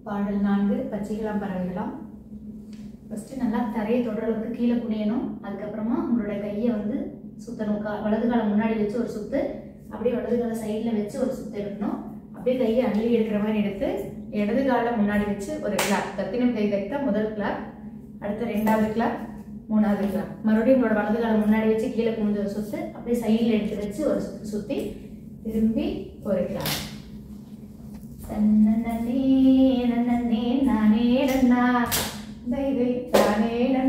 பாடல் நான்கு பச்சைகளாம் பறவைகளாம் ஃபஸ்ட்டு நல்லா தரையை தொடுற அளவுக்கு கீழே குனியணும் அதுக்கப்புறமா உங்களோட கையை வந்து சுத்தணும் கா வலது காலம் முன்னாடி வச்சு ஒரு சுத்து அப்படியே வலது கால சைடில் வச்சு ஒரு சுத்து எடுக்கணும் அப்படியே கையை அள்ளி எடுக்கிற மாதிரி எடுத்து இடது காலை முன்னாடி வச்சு ஒரு கிளாப் தத்தினம் கை தைத்த முதல் கிளாப் அடுத்து ரெண்டாவது கிளாப் மூணாவது கிளாப் மறுபடியும் உங்களோட வலது காலை முன்னாடி வச்சு கீழே குனிஞ்சு ஒரு சுத்து அப்படியே சைடில் எடுத்து வச்சு ஒரு சுத்து சுற்றி திரும்பி ஒரு கிளாப் தன்னே நன்னே நானே நன்னா தை தை தானே